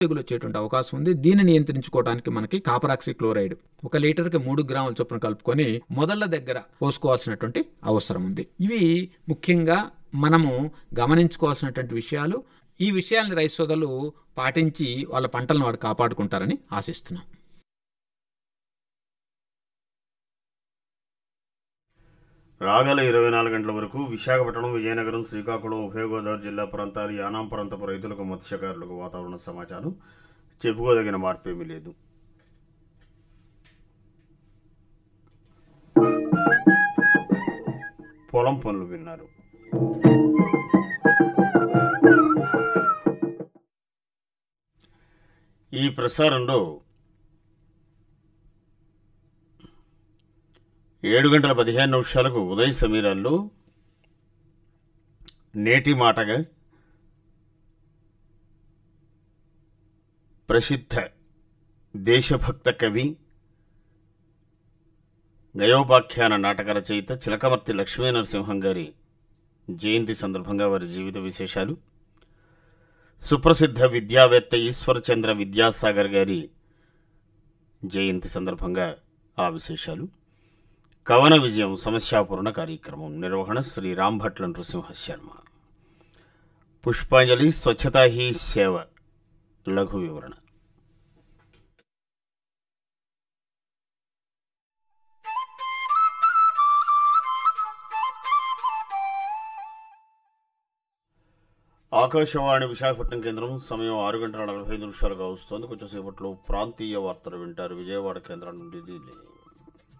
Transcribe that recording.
తెగులు వచ్చేటువంటి అవకాశం ఉంది దీన్ని నియంత్రించుకోవడానికి మనకి కాపరాక్సి క్లోరైడ్ ఒక లీటర్కి మూడు గ్రాముల చొప్పున కలుపుకొని మొదళ్ళ దగ్గర పోసుకోవాల్సినటువంటి అవసరం ఉంది ఇవి ముఖ్యంగా మనము గమనించుకోవాల్సినటువంటి విషయాలు ఈ విషయాల్ని రైతు సోదరులు పాటించి వాళ్ళ పంటలను వాడు కాపాడుకుంటారని ఆశిస్తున్నాం రాగల ఇరవై నాలుగు గంటల వరకు విశాఖపట్నం విజయనగరం శ్రీకాకుళం ఉభయ గోదావరి జిల్లా ప్రాంతాలు యానాం ప్రాంతపు రైతులకు మత్స్యకారులకు వాతావరణ సమాచారం చెప్పుకోదగిన మార్పేమీ లేదు పొలం పనులు విన్నారు ఈ ప్రసారంలో ఏడు గంటల పదిహేను నిమిషాలకు ఉదయ సమీరాల్లో నేటి మాటగా ప్రసిద్ధ దేశభక్త కవి గయోపాఖ్యాన నాటక రచయిత చిలకమర్తి లక్ష్మీ నరసింహం గారి జయంతి సందర్భంగా వారి జీవిత విశేషాలు సుప్రసిద్ధ విద్యావేత్త ఈశ్వరచంద్ర విద్యాసాగర్ గారి జయంతి సందర్భంగా ఆ విశేషాలు కవన విజయం సమస్యాపూర్ణ కార్యక్రమం నిర్వహణ శ్రీ రాంభట్ల నృసింహ శర్మ పుష్పాంజలి స్వచ్ఛతా హీ సేవ లఘు వివరణ ఆకాశవాణి విశాఖపట్నం కేంద్రం సమయం ఆరు గంటల నలభై ఐదు నిమిషాలుగా వస్తోంది కొంచెం సేపట్లో ప్రాంతీయ వార్తలు వింటారు విజయవాడ కేంద్రం నుండి రిలే